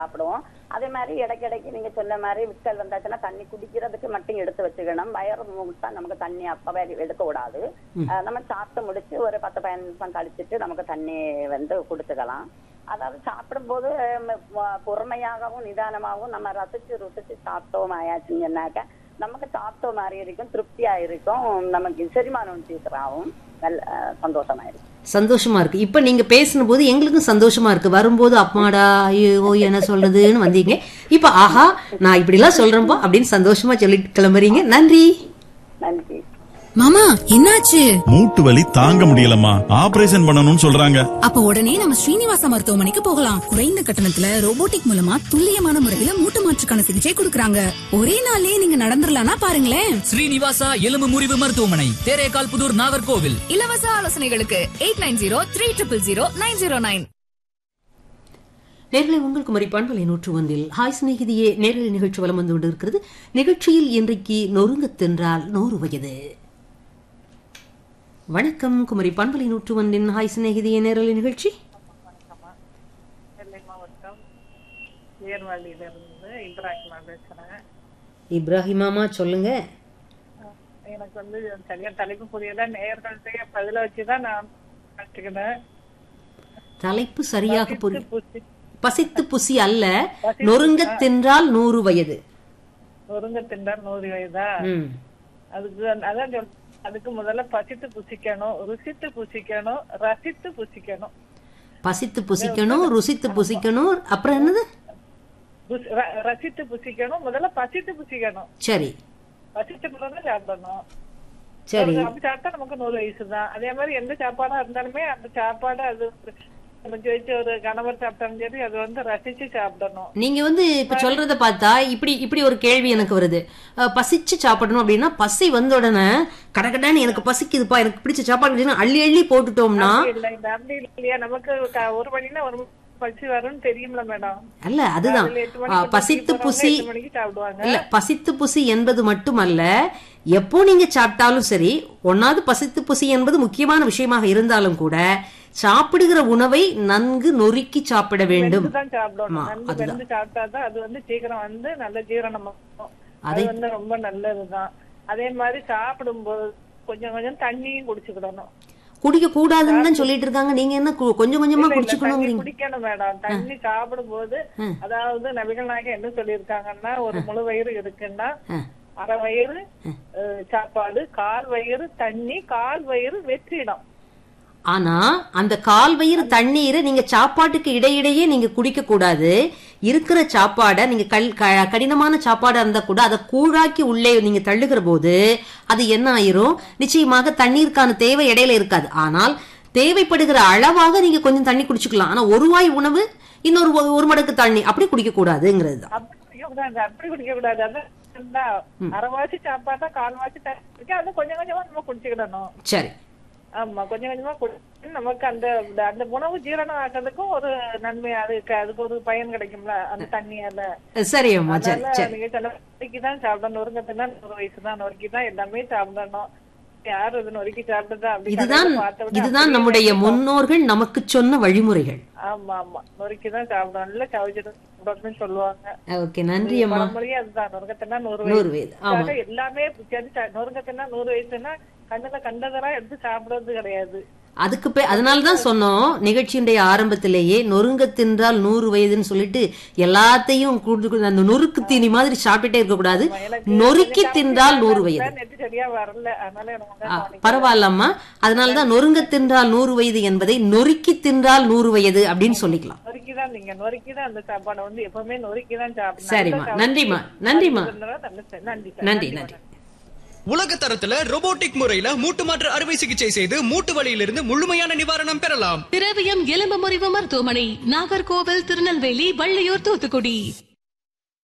சாப்பிடுவோம் அதே மாதிரி இடைக்கிடைக்கு நீங்க சொன்ன மாதிரி விக்கல் வந்தாச்சுன்னா தண்ணி குடிக்கிறதுக்கு மட்டும் எடுத்து வச்சுக்கணும் வயறு முட்டா நமக்கு தண்ணி அப்பவே எடுக்க கூடாது அஹ் நம்ம சாப்பிட்டு முடிச்சு ஒரு பத்து பதினஞ்சு நிமிஷம் கழிச்சிட்டு நமக்கு தண்ணி வந்து கொடுத்துக்கலாம் அதாவது சாப்பிடும்போது ம, ம, பொறுமையாகவும் நிதானமாகவும் நம்ம ரசிச்சு ருசிச்சு சாப்பிட்டோம் ஆயாச்சுங்கன்னாக்க நமக்கு சாப்பிட்ட மாதிரி இருக்கும் திருப்தியா இருக்கும் நமக்கு செரிமானம் சீக்கிரம் நல்ல அஹ், சந்தோஷமா இருக்கும் சந்தோஷமா இருக்கு இப்ப நீங்க பேசின போது எங்களுக்கும் சந்தோஷமா இருக்கு வரும்போது அப்பாடா ஐயோ என்ன சொல்றதுன்னு வந்தீங்க இப்ப ஆஹா நான் இப்படி எல்லாம் சொல்றேன்பா அப்படின்னு சந்தோஷமா சொல்லிட்டு கிளம்புறீங்க நன்றி நன்றி மாமா என்னாச்சு மூட்டு வலி தாங்க முடியலம்மா ஆபரேஷன் பண்ணணும்னு சொல்றாங்க அப்ப உடனே நம்ம ஸ்ரீனிவாச மருத்துவமனைக்கு போகலாம் குறைந்த கட்டணத்துல ரோபோட்டிக் மூலமா துல்லியமான முறையில மூட்டு மாற்றுக்கான சிகிச்சை கொடுக்கறாங்க ஒரே நாள்லயே நீங்க நடந்துடலாம்னா பாருங்களேன் ஸ்ரீனிவாசா எலும்பு முறிவு மருத்துவமனை தேரேகால் புதூர் நாகர்கோவில் இலவச ஆலோசனைகளுக்கு eight nine zero three triple zero nine zero nine நேர்களை உங்கள் குமரி பண்பலை நூற்று ஒன்றில் ஹாய் சிநேகிதியே நேரலை நிகழ்ச்சி வலம் வந்து கொண்டிருக்கிறது நிகழ்ச்சியில் இன்றைக்கு நொறுங்கத் தின்றால் நூறு வயது வணக்கம் குமரி பண்பலை நூற்று ஒன்றின் ஹாய் சிநேகிதியே நேரலை நிகழ்ச்சி நெல்லை மாவட்டம் உயர்வாளியிலிருந்து இப்ராஹிமா பேசுறேன் இப்ராஹிமாமா சொல்லுங்க எனக்கு வந்து சரியா தலைப்பு புரியல நேர்கள்ட்ட பதில வச்சுதான் நான் கற்றுக்கினேன் தலைப்பு சரியாக புரி பூச்சி பசித்து புசி அல்ல நொறுங்கத் தின்றால் நூறு வயது ஒருங்க திண்டார் நூறு வயதா ம். அதுக்கு அந்த- அதான் சொல் அதுக்கு முதல்ல பசித்து புசிக்கணும் ருசித்து புசிக்கணும் ரசித்து புசிக்கணும் பசித்து புசிக்கணும் ருசித்து புசிக்கணும் அப்புறம் என்னது புசி- ர- ரசித்து புசிக்கணும் முதல்ல பசித்து புசிக்கணும் சரி பசித்த பிறகு சாப்பிடணும் சரி அப்படி சாப்பிட்டா நமக்கு நூறு வயசு தான் அதே மாதிரி எந்த சாப்பாடா இருந்தாலுமே அந்த சாப்பாடு அது கொஞ்சம் வச்சு ஒரு கணவர் சாப்பிட்டாலும் சரி அது வந்து ரசிச்சு சாப்பிடணும் நீங்க வந்து இப்ப சொல்றத பார்த்தா இப்படி இப்படி ஒரு கேள்வி எனக்கு வருது அஹ், பசிச்சு சாப்பிடணும் அப்படின்னா பசி வந்த உடனே கடகடன்னு எனக்கு பசிக்குதுப்பா எனக்கு பிடிச்ச சாப்பாடு கிடைச்சுன்னா அள்ளி அள்ளி போட்டுட்டோம்னா இல்ல இந்த அப்படி இல்லையா நமக்கு க- ஒரு மணினா ஒரு மணி பசி வரும்னு தெரியும்ல மேடம் அல்ல அதுதான் காலையில எட்டு அஹ், மணிக்கு பசித்து போறவங்க புசி எட்டு மணிக்கு சாப்பிடுவாங்க இல்ல பசித்து புசி என்பது மட்டுமல்ல எப்போ நீங்க சாப்பிட்டாலும் சரி ஒன்னாவது பசித்து புசி என்பது முக்கியமான விஷயமாக இருந்தாலும் கூட சாப்பிடுகிற உணவை நன்கு நொறுக்கி சாப்பிட வேண்டும் தான் சாப்பிடணும் ஆமா, நன்கு அதுதான். வெந்து சாப்பிட்டாதான் அது வந்து சீக்கிரம் வந்து நல்ல ஜீரணம் ஆகும். அது வந்து ரொம்ப நல்லதுதான் அதே மாதிரி சாப்பிடும்போது கொஞ்சம் கொஞ்சம் தண்ணியும் குடிச்சுக்கிடணும் குடிக்க கூடாதுன்னு தான் சொல்லிட்டு இருக்காங்க நீங்க என்ன கு- கொஞ்சம் கொஞ்சமா இல்ல, இல்ல, தண்ணி குடிச்சுக்கணுங்கிறீங்க குடிக்கணும் மேடம் தண்ணி சாப்பிடும் போது அதாவது நபிகள் நாயகம் என்ன சொல்லியிருக்காங்கன்னா ஒரு முழு வயிறு இருக்குன்னா அரை வயிறு அஹ், சாப்பாடு கால் வயிறு தண்ணி கால் வயிறு வெற்றிடம் ஆனா அந்த கால் வயிறு தண்ணீரை நீங்க சாப்பாட்டுக்கு இடையிடையே நீங்க குடிக்க கூடாது இருக்கிற சாப்பாடை நீங்க கல் க- கடினமான சாப்பாடா இருந்தா கூட அதை கூழாக்கி உள்ளே நீங்க தள்ளுகிற போது அது என்ன ஆயிரும் நிச்சயமாக தண்ணீருக்கான தேவை இடையில இருக்காது ஆனால் தேவைப்படுகிற அளவாக நீங்க கொஞ்சம் தண்ணி குடிச்சுக்கலாம் ஆனா ஒரு வாய் உணவு இன்னொரு ஒ- ஒரு மடக்கு தண்ணி அப்படி குடிக்க கூடாதுங்கிறது தான் அப்படி குடிக்க கூடாது அப்படி குடிக்க கூடாது அதான் அரைவாசி சாப்பாட்டா கால்வாசி தண்ணி குடிக்க அது கொஞ்சம் கொஞ்சமா நம்ம குடிச்சுக்கிடணும் சரி ஆமா கொஞ்சம் கொஞ்சமா குடிச்சு நமக்கு அந்த அந்த உணவு ஜீரணம் ஆகிறதுக்கும் ஒரு நன்மை அதுக்கு அதுக்கு ஒரு பயன் கிடைக்கும்ல அந்த தண்ணியால சரி அம்மா சரி அதனால சரி நீங்க சொன்ன நொறுக்கி தான் சாப்பிடணும் நொறுங்கத்தினா நூறு வயசு தான் நொறுக்கி தான் எல்லாமே சாப்பிடணும் யாரு இது நொறுக்கி சாப்பிட்டதா அப்படி இதுதான் கடையில பார்த்த உடனே இதுதான் அப்படியே நம்முடைய வாங்கி முன்னோர்கள் நமக்கு சொன்ன வழிமுறைகள் ஆமா ஆமா நொறுக்கி தான் சாப்பிடணும் இல்ல கவிச்சிட்டு சாப்பிடணும்னு சொல்லுவாங்க ஓகே நன்றி அம்மா பழமொழியே அதுதான் நொறுங்கத்தினா நூறு நூறு வயசு வயது ஆமா அதுக்காக எல்லாமே சரி சா- நொறுங்கத்தினா நூறு வயசுன்னா கண்ணுல கண்டதெல்லாம் எடுத்து சாப்பிடுறது கிடையாது அதுக்கு பே அதனால தான் சொன்னோம் நிகழ்ச்சியினுடைய ஆரம்பத்திலேயே நொறுங்க தின்றால் நூறு வயதுன்னு சொல்லிட்டு எல்லாத்தையும் கூடு- அந்த நொறுக்கு தீனி மாதிரி சாப்பிட்டுட்டே இருக்க கூடாது நொறுக்கி தின்றால் நூறு வயது நெட்டு சரியா வரல அதனால எனக்கு ஆ, வந்து கவனிக்கல. பரவாயில்லம்மா அதனால தான் நொறுங்க தின்றால் நூறு வயது என்பதை நொறுக்கி தின்றால் நூறு வயது அப்படின்னு சொல்லிக்கலாம் நொறுக்கி தான் நீங்க நொறுக்கி தான் அந்த சாப்பாடை வந்து எப்பவுமே நொறுக்கி தான் சாப்பிடணும் சரிம்மா, நல்ல நன்றிம்மா, சாப்பாடு நன்றிம்மா. இருந்ததா நல்ல ச- நன்றி சார். நன்றி நன்றி உலக தரத்துல robotic முறையில மூட்டு மாற்று அறுவை சிகிச்சை செய்து மூட்டு வலியிலிருந்து முழுமையான நிவாரணம் பெறலாம் திரவியம் எலும்பு முறிவு மருத்துவமனை நாகர்கோவில் திருநெல்வேலி வள்ளியூர் தூத்துக்குடி